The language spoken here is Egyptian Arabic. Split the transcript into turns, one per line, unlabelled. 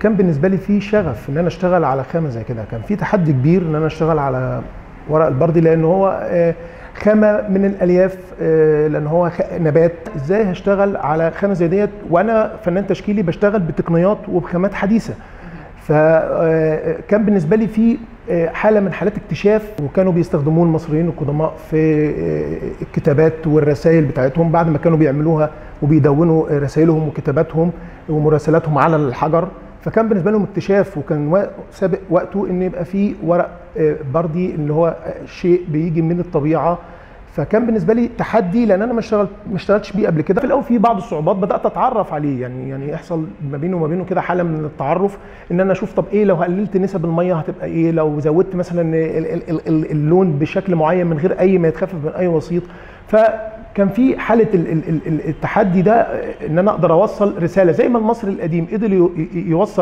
كان بالنسبه لي في شغف ان انا اشتغل على خامه زي كده كان في تحدي كبير ان انا اشتغل على ورق البردي لان هو آه، خامه من الالياف آه، لان هو خ- نبات ازاي هشتغل على خامه زي ديت وانا فنان تشكيلي بشتغل بتقنيات وبخامات حديثه فكان بالنسبه لي في آه، حاله من حالات اكتشاف وكانوا بيستخدموه المصريين القدماء في آه، الكتابات والرسائل بتاعتهم بعد ما كانوا بيعملوها وبيدونوا رسائلهم وكتاباتهم ومراسلاتهم على الحجر فكان بالنسبه لهم اكتشاف وكان وا- سابق وقته ان يبقى في ورق آه، بردي اللي هو آه، شيء بيجي من الطبيعه فكان بالنسبه لي تحدي لان انا ما اشتغلت ما اشتغلتش بيه قبل كده في الاول في بعض الصعوبات بدات اتعرف عليه يعني يعني يحصل ما بينه وما بينه كده حاله من التعرف ان انا اشوف طب ايه لو قللت نسب الميه هتبقى ايه لو زودت مثلا ال- ال- ال- ال- اللون بشكل معين من غير اي ما يتخفف من اي وسيط فكان في حاله ال- ال- ال- التحدي ده ان انا اقدر اوصل رساله زي ما المصري القديم قدر يو- يوصل